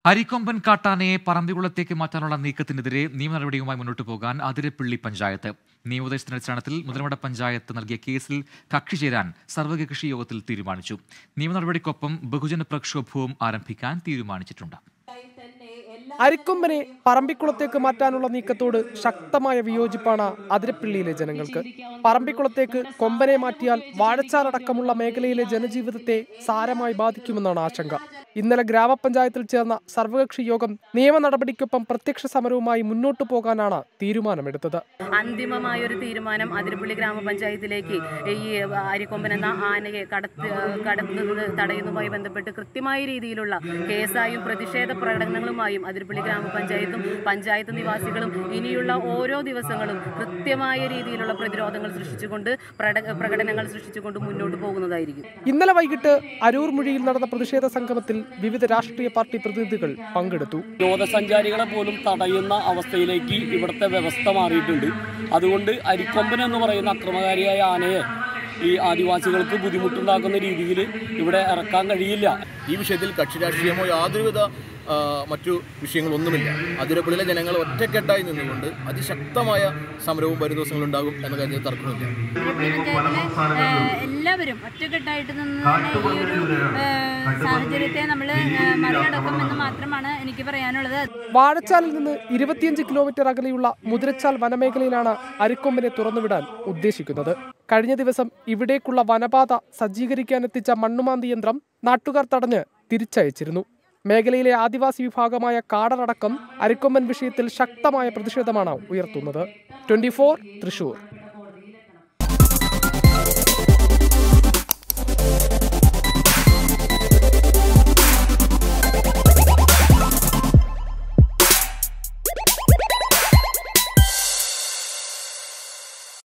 അരിക്കൊമ്പൻ കാട്ടാനയെ പറമ്പിക്കുളത്തേക്ക് മാറ്റാനുള്ള നീക്കത്തിനെതിരെ നിയമ നടപടിയുമായി മുന്നോട്ട് പോകാൻ അതിരപ്പിള്ളി പഞ്ചായത്ത് നിയമോപദേശത്തിന്റെ അടിസ്ഥാനത്തിൽ മുതലമട പഞ്ചായത്ത് നൽകിയ കേസിൽ കക്ഷി ചേരാൻ സർവകക്ഷി യോഗത്തിൽ തീരുമാനിച്ചു നിയമ നടപടിക്കൊപ്പം ബഹുജന പ്രക്ഷോഭവും ആരംഭിക്കാൻ തീരുമാനിച്ചിട്ടുണ്ട് അരിക്കൊമ്പനെ പറമ്പിക്കുളത്തേക്ക് മാറ്റാനുള്ള നീക്കത്തോട് ശക്തമായ വിയോജിപ്പാണ് അതിരപ്പിള്ളിയിലെ ജനങ്ങൾക്ക് പറമ്പിക്കുളത്തേക്ക് കൊമ്പനെ മാറ്റിയാൽ വാഴച്ചാലടക്കമുള്ള മേഖലയിലെ ജനജീവിതത്തെ സാരമായി ബാധിക്കുമെന്നാണ് ആശങ്ക ഇന്നലെ ഗ്രാമപഞ്ചായത്തിൽ ചേർന്ന സർവകക്ഷി യോഗം നിയമ നടപടിക്കൊപ്പം പ്രത്യക്ഷ സമരവുമായി മുന്നോട്ടു പോകാനാണ് തീരുമാനമെടുത്തത് അന്തിമമായ ഒരു തീരുമാനം അതിരപ്പള്ളി ഗ്രാമപഞ്ചായത്തിലേക്ക് ഈ അരിക്കൊമ്പൻ എന്ന ആനയെ കടത്ത് കടത്തുന്നത് തടയുന്നതുമായി ബന്ധപ്പെട്ട് കൃത്യമായ രീതിയിലുള്ള കേസായും പ്രതിഷേധ പ്രകടനങ്ങളുമായും അതിരപ്പള്ളി ഗ്രാമപഞ്ചായത്തും പഞ്ചായത്ത് നിവാസികളും ഇനിയുള്ള ഓരോ ദിവസങ്ങളും കൃത്യമായ രീതിയിലുള്ള പ്രതിരോധങ്ങൾ സൃഷ്ടിച്ചുകൊണ്ട് പ്രട- പ്രകടനങ്ങൾ സൃഷ്ടിച്ചുകൊണ്ട് മുന്നോട്ട് പോകുന്നതായിരിക്കും ഇന്നലെ വൈകിട്ട് അരൂർ മുഴിയിൽ നടന്ന പ്രതിഷേധ സംഗമത്തിൽ വിവിധ രാഷ്ട്രീയ പാർട്ടി പ്രതിനിധികൾ പങ്കെടുത്തു വിനോദസഞ്ചാരികളെ പോലും തടയുന്ന അവസ്ഥയിലേക്ക് ഇവിടുത്തെ വ്യവസ്ഥ മാറിയിട്ടുണ്ട് അതുകൊണ്ട് അരിക്കൊമ്പൻ എന്ന് പറയുന്ന അക്രമകാരിയായ ആനയെ ഈ ആദിവാസികൾക്ക് ബുദ്ധിമുട്ടുണ്ടാക്കുന്ന രീതിയിൽ ഇവിടെ ഇറക്കാൻ കഴിയില്ല ഈ വിഷയത്തിൽ കക്ഷി രാഷ്ട്രീയമോ യാതൊരുവിധ ആ, മറ്റു വിഷയങ്ങളൊന്നുമില്ല അതിരപ്പള്ളിയിലെ ജനങ്ങൾ ഒറ്റക്കെട്ടായി നിന്നുകൊണ്ട് അതിശക്തമായ സമരവും വരും ദിവസങ്ങളുണ്ടാകും എന്ന കാര്യത്തിൽ തർക്കമില്ല പഞ്ചായത്തിലെ ഏഹ്, എല്ലാവരും ഒറ്റക്കെട്ടായിട്ട് നിന്നാണ് ഈ ഒരു ഏഹ്, സാഹചര്യത്തെ നമ്മൾ മറികടക്കുമെന്ന് മാത്രമാണ് എനിക്ക് പറയാനുള്ളത് വാഴച്ചാലിൽ നിന്ന് ഇരുപത്തിയഞ്ച് കിലോമീറ്റർ അകലെയുള്ള മുതിരച്ചാൽ വനമേഖലയിലാണ് അരിക്കൊമ്പനെ തുറന്നുവിടാൻ ഉദ്ദേശിക്കുന്നത് കഴിഞ്ഞ ദിവസം ഇവിടേക്കുള്ള വനപാത സജ്ജീകരിക്കാനെത്തിച്ച മണ്ണുമാന്തി യന്ത്രം നാട്ടുകാർ തടഞ്ഞ് തിരിച്ചയച്ചിരുന്നു മേഖലയിലെ ആദിവാസി വിഭാഗമായ കാടനടക്കം അരിക്കൊമ്പൻ വിഷയത്തിൽ ശക്തമായ പ്രതിഷേധമാണ് ഉയർത്തുന്നത് ട്വന്റി തൃശൂർ